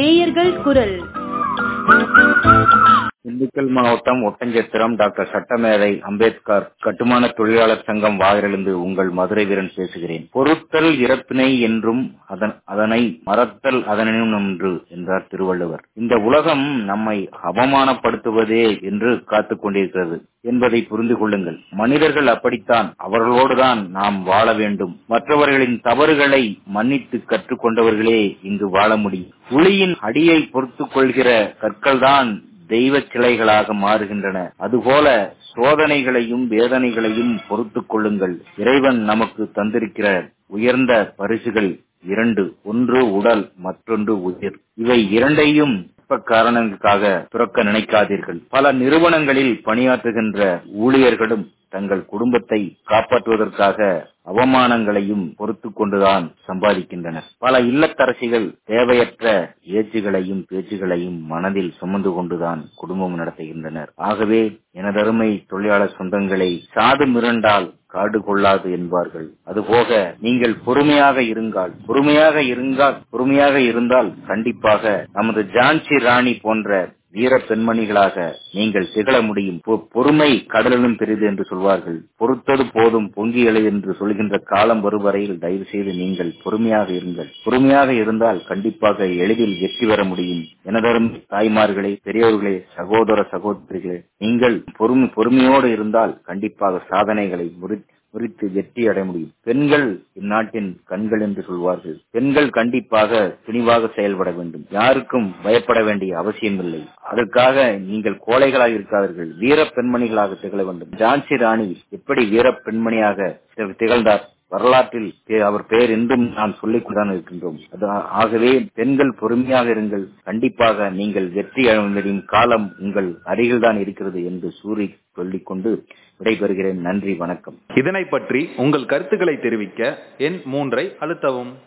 நேயர்கள் குரல் திண்டுக்கல் மாவட்டம் ஒட்டஞ்சத்திரம் டாக்டர் சட்டமேதை அம்பேத்கர் கட்டுமான தொழிலாளர் சங்கம் வாயிலிருந்து உங்கள் மதுரை வீரன் பேசுகிறேன் பொருத்தல் இறப்பினை என்றும் அதன் அதனை மறத்தல் அதனும் என்று என்றார் திருவள்ளுவர் இந்த உலகம் நம்மை அவமானப்படுத்துவதே என்று காத்துக் கொண்டிருக்கிறது என்பதை புரிந்து கொள்ளுங்கள் மனிதர்கள் அப்படித்தான் அவர்களோடுதான் நாம் வாழ வேண்டும் மற்றவர்களின் தவறுகளை மன்னித்து கற்றுக்கொண்டவர்களே இங்கு வாழ முடியும் புலியின் அடியை பொறுத்துக் கொள்கிற கற்கள்தான் தெய்வ சிலைகளாக மாறுகின்றன அதுபோல சோதனைகளையும் வேதனைகளையும் பொறுத்துக் கொள்ளுங்கள் இறைவன் நமக்கு தந்திருக்கிற உயர்ந்த பரிசுகள் இரண்டு ஒன்று உடல் மற்றொன்று உயிர் இவை இரண்டையும் காரணங்களுக்காக துறக்க நினைக்காதீர்கள் பல நிறுவனங்களில் பணியாற்றுகின்ற ஊழியர்களும் தங்கள் குடும்பத்தை காப்பாற்றுவதற்காக அவமானங்களையும் பொறுத்து கொண்டுதான் சம்பாதிக்கின்றனர் பல இல்லத்தரசிகள் தேவையற்ற ஏச்சுகளையும் பேச்சுகளையும் மனதில் சுமந்து கொண்டுதான் குடும்பம் நடத்துகின்றனர் ஆகவே எனதருமை தொழிலாளர் சொந்தங்களை சாது மிரண்டால் காடு கொள்ளாது என்பார்கள் அதுபோக நீங்கள் பொறுமையாக இருங்கள் பொறுமையாக இருந்தால் பொறுமையாக இருந்தால் கண்டிப்பாக நமது ஜான்சி ராணி போன்ற வீர பெண்மணிகளாக நீங்கள் திகழ முடியும் பொறுமை கடலிலும் பெரிது என்று சொல்வார்கள் பொறுத்தது போதும் பொங்கி எழுது என்று சொல்கின்ற காலம் வரும் வரையில் தயவு செய்து நீங்கள் பொறுமையாக இருங்கள் பொறுமையாக இருந்தால் கண்டிப்பாக எளிதில் வெற்றி பெற முடியும் எனதரும் தாய்மார்களே பெரியவர்களே சகோதர சகோதரிகளே நீங்கள் பொறுமை பொறுமையோடு இருந்தால் கண்டிப்பாக சாதனைகளை முறித்து வெற்றி அடைய முடியும் பெண்கள் இந்நாட்டின் கண்கள் என்று சொல்வார்கள் பெண்கள் கண்டிப்பாக துணிவாக செயல்பட வேண்டும் யாருக்கும் பயப்பட வேண்டிய அவசியம் இல்லை அதற்காக நீங்கள் கோழைகளாக இருக்காதீர்கள் வீர பெண்மணிகளாக திகழ வேண்டும் ஜான்சி ராணி எப்படி வீர பெண்மணியாக திகழ்ந்தார் வரலாற்றில் அவர் பெயர் என்றும் நாம் சொல்லிக் கொண்டுதான் இருக்கின்றோம் ஆகவே பெண்கள் பொறுமையாக இருங்கள் கண்டிப்பாக நீங்கள் வெற்றி அடையும் காலம் உங்கள் அருகில் தான் இருக்கிறது என்று சூரி சொல்லிக்கொண்டு விடைபெறுகிறேன் நன்றி வணக்கம் இதனை பற்றி உங்கள் கருத்துக்களை தெரிவிக்க எண் மூன்றை அழுத்தவும்